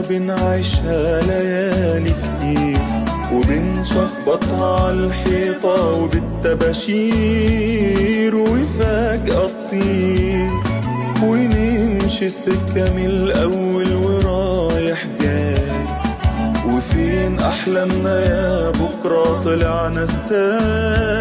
بنعيشها ليالي كتير وبنشخبطها عالحيطة وبالتباشير وفجأة تطير ونمشي السكة من الأول ورايح جاي وفين أحلامنا يا بكرة طلعنا الساي